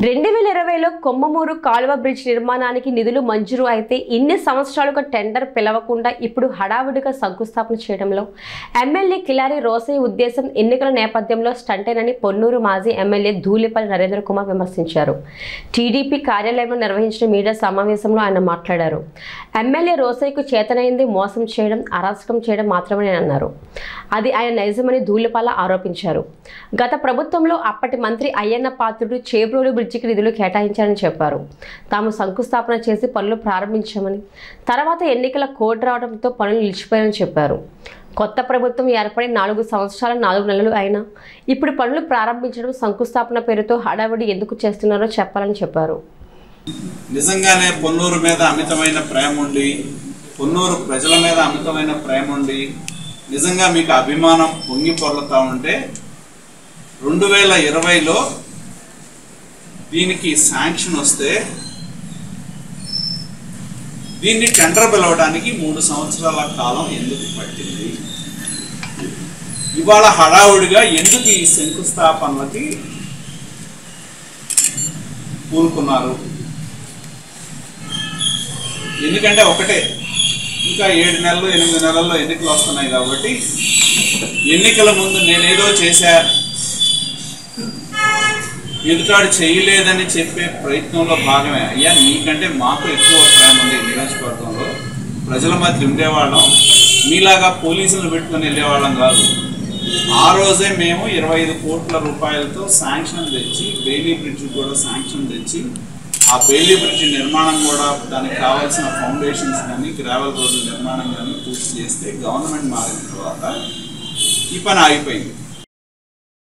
రెండు వేల ఇరవైలో కొమ్మమూరు కాలువ బ్రిడ్జ్ నిర్మాణానికి నిధులు మంజూరు అయితే ఇన్ని సంవత్సరాలుగా టెండర్ పిలవకుండా ఇప్పుడు హడావుడిగా శంకుస్థాపన చేయడంలో ఎమ్మెల్యే కిలారి రోసయ్య ఉద్దేశం ఎన్నికల నేపథ్యంలో స్టంటేనని పొన్నూరు మాజీ ఎమ్మెల్యే ధూళిపల్లి నరేంద్ర కుమార్ విమర్శించారు టీడీపీ కార్యాలయంలో నిర్వహించిన మీడియా సమావేశంలో ఆయన మాట్లాడారు ఎమ్మెల్యే రోసయ్యకు చేతనైంది మోసం చేయడం అరాచకం చేయడం మాత్రమే అన్నారు అది ఆయన నైజమని ధూళిపాల ఆరోపించారు గత ప్రభుత్వంలో అప్పటి మంత్రి అయ్యన్న పాత్రుడు చేబ్రోలు బ్రిడ్జికి నిధులు కేటాయించారని చెప్పారు తాము శంకుస్థాపన చేసి పనులు ప్రారంభించామని తర్వాత ఎన్నికల కోడ్ రావడంతో పనులు నిలిచిపోయాయని చెప్పారు కొత్త ప్రభుత్వం ఏర్పడి నాలుగు సంవత్సరాల నాలుగు నెలలు అయినా ఇప్పుడు పనులు ప్రారంభించడం శంకుస్థాపన పేరుతో హడావిడి ఎందుకు చేస్తున్నారో చెప్పాలని చెప్పారు నిజంగానే పొన్నూరు మీద అమితమైన ప్రేమ ఉండి పొన్నూరు ప్రజల మీద అమితమైన ప్రేమ ఉండి నిజంగా మీకు అభిమానం పొంగి పొర్లుతా ఉంటే రెండు వేల ఇరవైలో దీనికి శాంక్షన్ వస్తే దీన్ని టెండర్ పిలవడానికి మూడు సంవత్సరాల కాలం ఎందుకు పట్టింది ఇవాళ హడావుడిగా ఎందుకు ఈ శంకుస్థాపనలకి పూనుకున్నారు ఎందుకంటే ఒకటే ఇంకా ఏడు నెలలు ఎనిమిది నెలల్లో ఎన్నికలు వస్తున్నాయి కాబట్టి ఎన్నికల ముందు నేనేదో చేశా ఎదుటాడు చేయలేదని చెప్పే ప్రయత్నంలో భాగమే అయ్యా నీకంటే మాకు ఎక్కువ ప్రేమ ఉంది ఈ నియోజకవర్గంలో ప్రజల మధ్య ఉండేవాళ్ళం మీలాగా పోలీసులను పెట్టుకొని వెళ్ళేవాళ్ళం కాదు ఆ రోజే మేము ఇరవై ఐదు కోట్ల రూపాయలతో శాంక్షన్ తెచ్చి బెయిలీ బ్రిడ్జ్ కూడా శాంక్షన్ తెచ్చి ఆ బెయిలీ బ్రిడ్జ్ నిర్మాణం కూడా దానికి కావాల్సిన ఫౌండేషన్స్ కానీ గ్రావెల్ రోడ్ల నిర్మాణం కానీ పూర్తి చేస్తే గవర్నమెంట్ మారిన తర్వాత ఈ పని ఆగిపోయింది